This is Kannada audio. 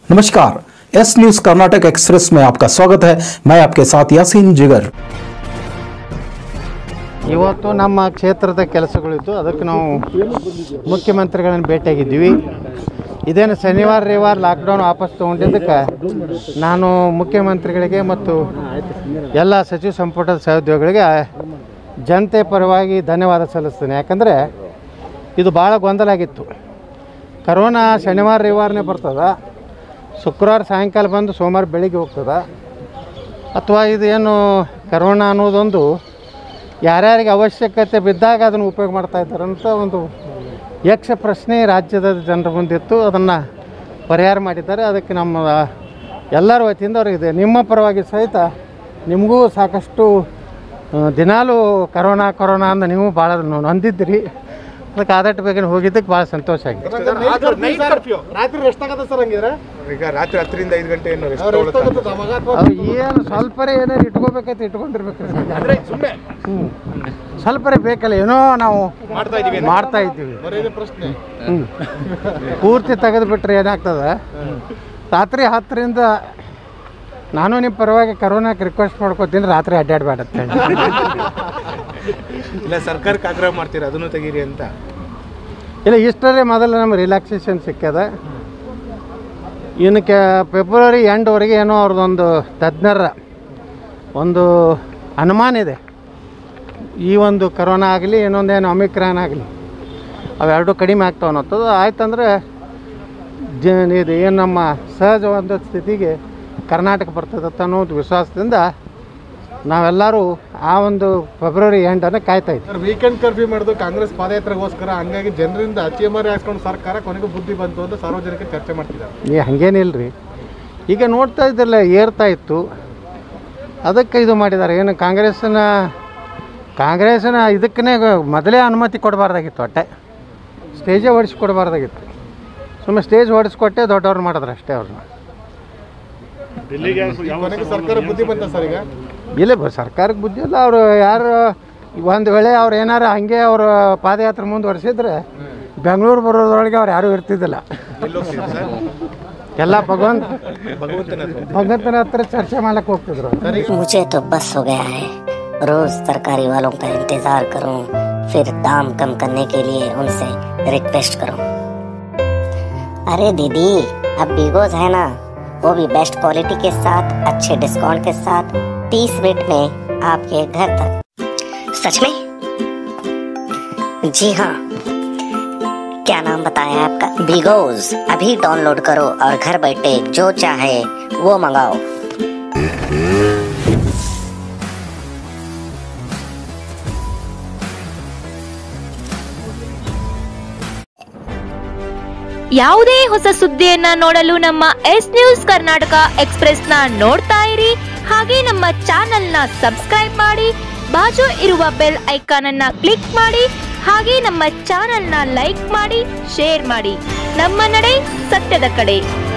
नमस्कार एस न्यूज कर्नाटक एक्सप्रेस में आपका स्वागत है मैं आपके साथ यासीन जिगर ಇವತ್ತು ನಮ್ಮ ಕ್ಷೇತ್ರದ ಕೆಲಸಗಳಿದ್ದು ಅದಕ್ಕೆ ನಾವು ಮುಖ್ಯಮಂತ್ರಿಗಳನ್ನು ಭೇಟಿಯಾಗಿದ್ದೀವಿ ಇದೇನು ಶನಿವಾರ ರವಿವಾರ ಲಾಕ್ಡೌನ್ ವಾಪಸ್ ತೊಗೊಂಡಿದ್ದಕ್ಕೆ ನಾನು ಮುಖ್ಯಮಂತ್ರಿಗಳಿಗೆ ಮತ್ತು ಎಲ್ಲ ಸಚಿವ ಸಂಪುಟದ ಸಹೋದ್ಯೋಗಿಗಳಿಗೆ ಜನತೆ ಪರವಾಗಿ ಧನ್ಯವಾದ ಸಲ್ಲಿಸ್ತೀನಿ ಯಾಕಂದರೆ ಇದು ಭಾಳ ಗೊಂದಲ ಆಗಿತ್ತು ಕರೋನಾ ಶನಿವಾರ ರವಿವಾರನೇ ಬರ್ತದ ಶುಕ್ರವಾರ ಸಾಯಂಕಾಲ ಬಂದು ಸೋಮವಾರ ಬೆಳಿಗ್ಗೆ ಹೋಗ್ತದ ಅಥವಾ ಇದು ಏನು ಕರೋನಾ ಅನ್ನೋದೊಂದು ಯಾರ್ಯಾರಿಗೆ ಅವಶ್ಯಕತೆ ಬಿದ್ದಾಗ ಅದನ್ನು ಉಪಯೋಗ ಮಾಡ್ತಾ ಇದ್ದಾರೆ ಅಂತ ಒಂದು ಯಕ್ಷ ಪ್ರಶ್ನೆ ರಾಜ್ಯದ ಜನರ ಮುಂದಿತ್ತು ಅದನ್ನು ಪರಿಹಾರ ಮಾಡಿದ್ದಾರೆ ಅದಕ್ಕೆ ನಮ್ಮ ಎಲ್ಲರ ವತಿಯಿಂದ ಅವ್ರಿಗೆ ನಿಮ್ಮ ಪರವಾಗಿ ಸಹಿತ ನಿಮಗೂ ಸಾಕಷ್ಟು ಆ, ದಿನಾಲೂ ಕರೋನಾ ಕರೋನಾ ಅಂದ ನೀವು ಭಾಳ ನೊಂದಿದ್ದಿರಿ ಅದಕ್ಕೆ ಆದಷ್ಟು ಬೇಗ ಹೋಗಿದ್ದಕ್ಕೆ ಭಾಳ ಸಂತೋಷ ಆಗಿದೆ ರಾತ್ರಿ ಎಷ್ಟಾಗತ್ತೆ ಸರ್ ಹಂಗಿದ್ರೆ ಈಗ ರಾತ್ರಿ ಹತ್ತರಿಂದ ಐದು ಗಂಟೆ ಏನು rest ತಗೊಳುತ್ತಾ? ಅದು ಏನು ಸ್ವಲ್ಪರೇ ಏನಾರು ಇಟ್ಕೋಬೇಕಂತ ಇಟ್ಕೊಂಡಿರ್ಬೇಕು ಹ್ಞೂ ಸ್ವಲ್ಪರೇ ಬೇಕಲ್ಲ ಏನೋ ನಾವು ಮಾಡ್ತಾ ಇದೀವಿ ಏನೋ. ಮಾಡ್ತಾ ಇದ್ದೀವಿ ಹ್ಞೂ ಪೂರ್ತಿ ತೆಗೆದು ಬಿಟ್ರೆ ಏನಾಗ್ತದೆ ರಾತ್ರಿ ಹತ್ತರಿಂದ ನಾನು ನಿಮ್ಮ ಪರವಾಗಿ ಕರೋನಾಕ್ಕೆ ರಿಕ್ವೆಸ್ಟ್ ಮಾಡ್ಕೋತೀನಿ ರಾತ್ರಿ ಅಡ್ಡಾಡಬೇಡ ಅಂತ ಹೇಳಿ ಇಲ್ಲ ಸರ್ಕಾರಕ್ಕೆ ಆಗ್ರಹ ಮಾಡ್ತೀರಾ ಅದನ್ನು ತೆಗೀರಿ ಅಂತ ಇಲ್ಲ ಇಷ್ಟರೇ ಮೊದಲು ನಮ್ಗೆ ರಿಲ್ಯಾಕ್ಸೇಷನ್ ಸಿಕ್ಕ್ಯದ ಇನ್ನು ಕೆ ಫೆಬ್ರವರಿ ಎಂಡ್ವರೆಗೆ ಏನೋ ಅವ್ರದ್ದೊಂದು ತಜ್ಞರ ಒಂದು ಅನುಮಾನ ಇದೆ ಈ ಒಂದು ಕರೋನಾ ಆಗಲಿ ಇನ್ನೊಂದೇನು ಒಮಿಕ್ರಾನ್ ಆಗಲಿ ಅವೆರಡು ಕಡಿಮೆ ಆಗ್ತಾವೆ ಅನ್ನೋದು ಆಯ್ತಂದ್ರೆ ಜ ಇದು ಏನು ನಮ್ಮ ಸಹಜ ಒಂದು ಸ್ಥಿತಿಗೆ ಕರ್ನಾಟಕ ಬರ್ತದತ್ತ ಅನ್ನೋದು ವಿಶ್ವಾಸದಿಂದ ನಾವೆಲ್ಲರೂ ಆ ಒಂದು ಫೆಬ್ರವರಿ ಎಂಡನ್ನು ಕಾಯ್ತಾ ಇದ್ದೀವಿ ವೀಕೆಂಡ್ ಕರ್ಫ್ಯೂ ಮಾಡಿದ್ರು ಕಾಂಗ್ರೆಸ್ ಪಾದಯಾತ್ರೆಗೋಸ್ಕರ ಹಂಗಾಗಿ ಜನರಿಂದ ಅಚಿಯಮರಿ ಹಾಕ್ಕೊಂಡು ಸರ್ಕಾರ ಕೊನೆಗೂ ಬುದ್ಧಿ ಬಂತು ಅಂತ ಸಾರ್ವಜನಿಕ ಚರ್ಚೆ ಮಾಡ್ತಿದ್ದಾರೆ ಈ ಹಂಗೇನಿಲ್ಲ ರೀ ಈಗ ನೋಡ್ತಾ ಇದ್ದಿರಲ್ಲ ಏರ್ತಾ ಇತ್ತು ಅದಕ್ಕೆ ಇದು ಮಾಡಿದ್ದಾರೆ ಏನು ಕಾಂಗ್ರೆಸ್ನ ಕಾಂಗ್ರೆಸ್ನ ಇದಕ್ಕೇ ಮೊದಲೇ ಅನುಮತಿ ಕೊಡಬಾರ್ದಾಗಿತ್ತು ಒಟ್ಟೆ ಸ್ಟೇಜೇ ಹೊಡಿಸ್ಕೊಡ್ಬಾರ್ದಾಗಿತ್ತು ಸುಮ್ಮನೆ ಸ್ಟೇಜ್ ಹೊಡಿಸ್ಕೊಟ್ಟೆ ದೊಡ್ಡವ್ರು ಮಾಡಿದ್ರು ಅಷ್ಟೇ ಅವ್ರನ್ನ ಕೊನೆಗೂ ಸರ್ಕಾರ ಬುದ್ಧಿ ಬಂತ ಸರ್ ಈಗ ಇಲ್ಲ ಬ ಸರ್ಕಾರಕ್ಕೆ ಬುದ್ಧಿ ಇಲ್ಲ ಅವರು ಯಾರು ಒಂದು ವೇಳೆ ಅವ್ರು ಏನಾರು ಹಂಗೆ ಅವರು ಪಾದಯಾತ್ರೆ ಮುಂದುವರಿಸಿದ್ರೆ ಬೆಂಗಳೂರು ಬರೋದ್ರೊಳಗೆ ಅವ್ರು ಯಾರೂ ಇರ್ತಿದ್ದಿಲ್ಲ ಎಲ್ಲ ಭಗವಂತ ಭಗವಂತನ ಹತ್ರ. ಭಗವಂತನ ಹತ್ರ ಚರ್ಚೆ ಮಾಡಕ್ಕೆ ಹೋಗ್ತಿದ್ರು मुझे तो बस हो गया है रोज तरकारी वालों का इंतजार करूं फिर दाम कम करने के लिए उनसे रिक्वेस्ट करूं अरे दीदी अब बीगोज है ना वो भी बेस्ट क्वालिटी के साथ अच्छे डिस्काउंट के साथ 30 मिनट में आपके घर तक सच में जी हाँ क्या नाम बताया है आपका बीगोज अभी डाउनलोड करो और घर बैठे जो चाहे वो मंगाओ ಯಾವುದೇ ಹೊಸ ಸುದ್ದಿಯನ್ನ ನೋಡಲು ನಮ್ಮ ಎಸ್ ನ್ಯೂಸ್ ಕರ್ನಾಟಕ ಎಕ್ಸ್ಪ್ರೆಸ್ ನ ನೋಡ್ತಾ ಇರಿ ಹಾಗೆ ನಮ್ಮ ಚಾನೆಲ್ ನ ಸಬ್ಸ್ಕ್ರೈಬ್ ಮಾಡಿ ಬಾಜು ಇರುವ ಬೆಲ್ ಐಕಾನ್ ಅನ್ನ ಕ್ಲಿಕ್ ಮಾಡಿ ಹಾಗೆ ನಮ್ಮ ಚಾನೆಲ್ ನ ಲೈಕ್ ಮಾಡಿ ಶೇರ್ ಮಾಡಿ ನಮ್ಮ ನಡೆ ಸತ್ಯದ ಕಡೆ